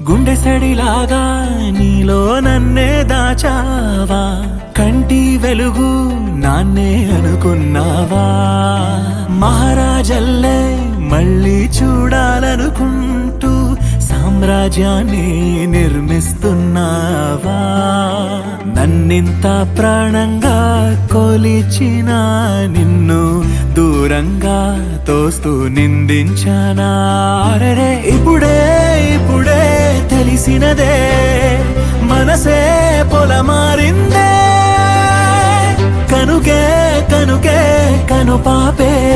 గుండె సడిలాగా నీలో నన్నే దాచావా కంటి వెలుగు నాన్నే అనుకున్నావా మహారాజల్లే మళ్ళీ చూడాలనుకుంటూ సామ్రాజ్యాన్ని నిర్మిస్తున్నావా నన్నింత ప్రాణంగా కొలిచిన నిన్ను దూరంగా తోస్తూ నిందించానా అరెరే ఇప్పుడే ఇప్పుడే తెలిసినదే మనసే పొలమారిందే కనుకే కనుకే కను పాపే